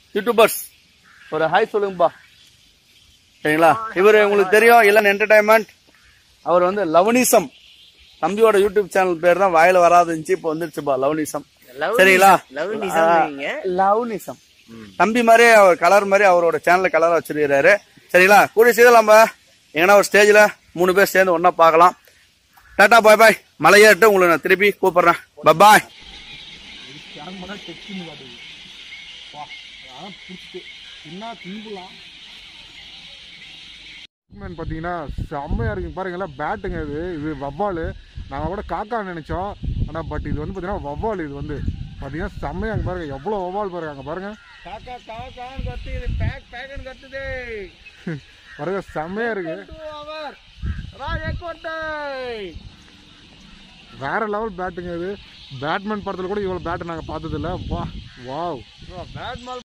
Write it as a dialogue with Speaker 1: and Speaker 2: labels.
Speaker 1: YouTubers ஒரு hi சொல்லுங்கப்பா சரிங்களா இவர் உங்களுக்கு தெரியும் இல்லன் என்டர்டைன்மெண்ட் அவர் வந்து லவனிசம் தம்பியோட யூடியூப் சேனல் பேர் தான் வாயில வராது இருந்துச்சு இப்போ வந்துருச்சுப்பா லவனிசம் சரிங்களா லவ்னிசம் தம்பி மாதிரி அவர் கலர் மாதிரி அவரோட சேனல்ல கலர் வச்சிருக்கிறாரு சரிங்களா கூடிய சீக்கிரம் நம்ம எங்கன்னா ஒரு ஸ்டேஜ்ல மூணு பேர் சேர்ந்து ஒண்ணா பார்க்கலாம் டாடா பாய் பாய் மலையேறிட்டு உங்களை நான் திருப்பி கூப்பிடுறேன் பாய்
Speaker 2: என்ன திம்பலாம் மேன் பார்த்தீங்கன்னா செம்மையாக இருக்குங்க பாருங்களேன் பேட்டுங்க இது இது வவ்வால் நாங்கள் கூட காக்கா நினச்சோம் ஆனால் பட் இது வந்து பார்த்தீங்கன்னா வவ்வால் இது வந்து பார்த்தீங்கன்னா செம்மையாக அங்கே பாருங்க எவ்வளோ வவ்வால் பாருங்க அங்கே பாருங்க
Speaker 1: காக்கா காக்கான்னு கத்து இது பேக் பேக்னு கத்துது
Speaker 2: பாருங்க செம்மையாக இருக்கு
Speaker 1: அவர் ராஜகோட்டை
Speaker 2: வேற லெவல் பேட்டுங்க இது பேட்மேன் படத்தில் கூட இவ்வளோ பேட்டை நாங்கள் பார்த்ததில்ல வா வாவ்
Speaker 1: பேட்